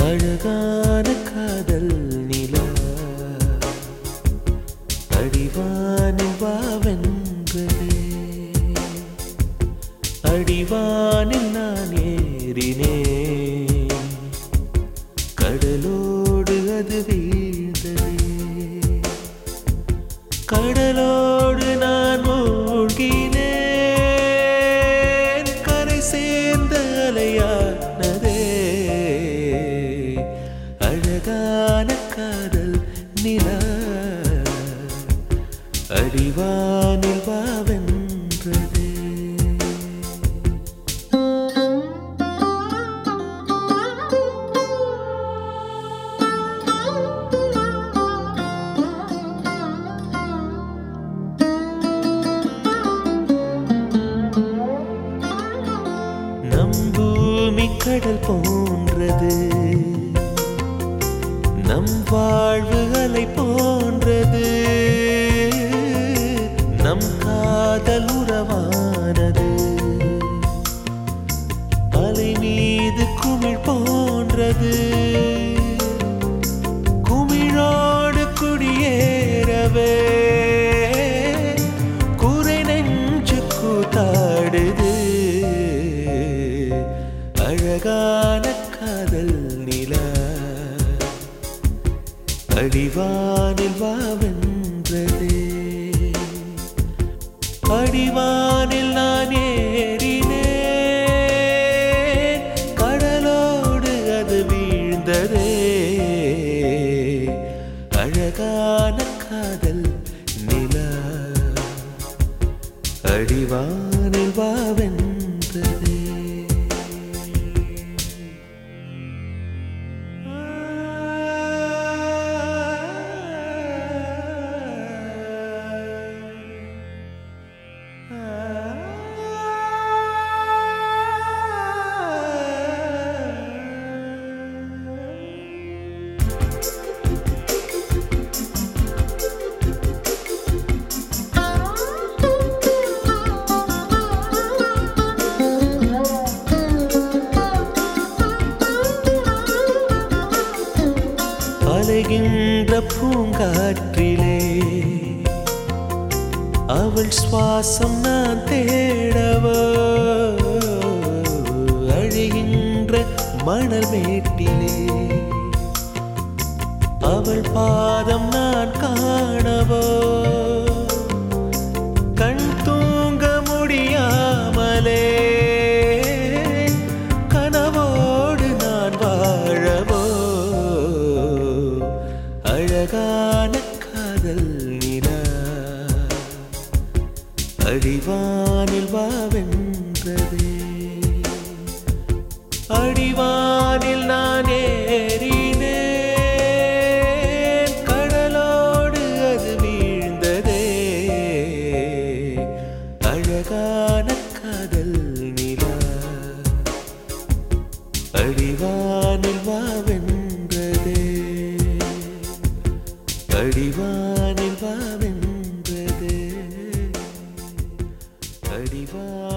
அழகான காதல் நிலா அடிவானில் வாவென்றதே அடிவானில் நான் ஏறினேன் கடலோடு அது வீழ்ந்ததே கடலோடு நான் மூழ்கினேன் கரை சேர்ந்த அலையானதே அழகான காதல் நிலா அடிவானில் வாவென்றதே நம் பூமி கடல் போன்றது நம் வாழ்வு அலை போன்றது நம் காதல் உறவானது அலை மீது குமிழ் போன்றது குமிழோடு குடியேறவே குறை நெஞ்சு கூத்தாடுது அழகான காதல் நிலா அடிவானில் வாவென்றதே அடிவானில் நான் ஏறினேன் கடலோடு அது வீழ்ந்ததே அழகான காதல் நிலா அடிவானில் வாவென்றதே அலைகின்ற பூங்காற்றிலே அவள் சுவாசம் நான் தேடவோ அழிகின்ற மணல் மேட்டிலே அவள் பாதம் நான் காணவோ கண் தூங்க முடியாமலே கனவோடு நான் வாழவோ அழகான காதல் நிலா அடிவானில் வாவென்றதே அடிவானில் நான் ஏறினேன் கடலோடு அது வீழ்ந்ததே அழகான காதல் நிலா அடிவானில் வாவென்றதே அடிவானில் வாவென்றதே அடிவா